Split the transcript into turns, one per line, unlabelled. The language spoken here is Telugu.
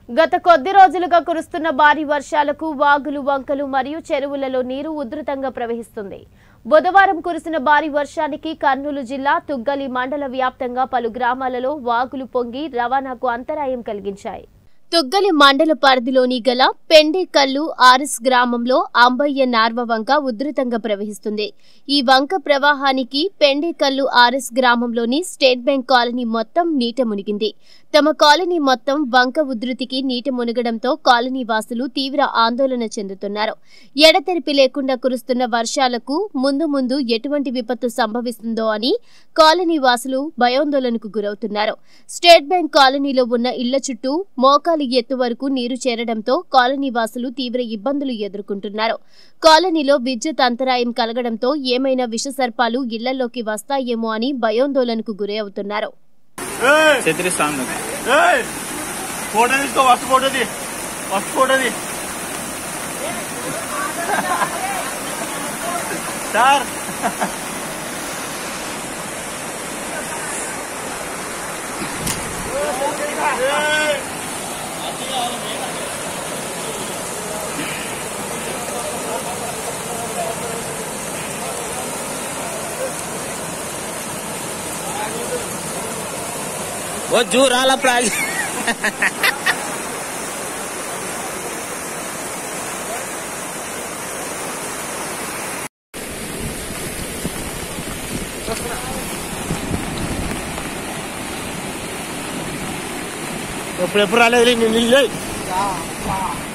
గత కొద్ది రోజులుగా కురుస్తున్న భారీ వర్షాలకు వాగులు వంకలు మరియు చెరువులలో నీరు ఉధృతంగా ప్రవహిస్తుంది బుధవారం కురిసిన భారీ వర్షానికి కర్నూలు జిల్లా తుగ్గలి మండల వ్యాప్తంగా పలు గ్రామాలలో వాగులు పొంగి రవాణాకు అంతరాయం కలిగించాయి తుగ్గలి మండల పరిధిలోని గల పెండేకల్లు ఆర్ఎస్ గ్రామంలో అంబయ్య నార్వ వంక ఉధృతంగా ప్రవహిస్తుంది ఈ వంక ప్రవాహానికి పెండేకల్లు ఆర్ఎస్ గ్రామంలోని స్టేట్ బ్యాంక్ కాలనీ మొత్తం నీట మునిగింది తమ కాలనీ మొత్తం వంక ఉధృతికి నీట మునగడంతో కాలనీ వాసులు తీవ్ర ఆందోళన చెందుతున్నారు ఎడతెరిపి లేకుండా కురుస్తున్న వర్షాలకు ముందు ముందు ఎటువంటి విపత్తు సంభవిస్తుందో అని కాలనీ వాసులు భయాందోళనకు గురవుతున్నారు స్టేట్ బ్యాంక్ కాలనీలో ఉన్న ఇళ్ల చుట్టూ మోకాలి ఎత్తు వరకు నీరు చేరడంతో కాలనీ వాసులు తీవ్ర ఇబ్బందులు ఎదుర్కొంటున్నారు కాలనీలో విద్యుత్ అంతరాయం కలగడంతో ఏమైనా విషసర్పాలు ఇళ్లలోకి వస్తాయేమో అని భయాందోళనకు గురి అవుతున్నారు
ఏయ్!
ఛత్రి సాంగ్
ఏయ్! ఫోటో తీసుకో ఫస్ట్ ఫోటోది ఫస్ట్ ఫోటోది సార్ ఏయ్!
ఓ జూరాల ప్రాజెక్ట్
ఎప్పుడు ఎప్పుడు రాలేదు నీళ్ళు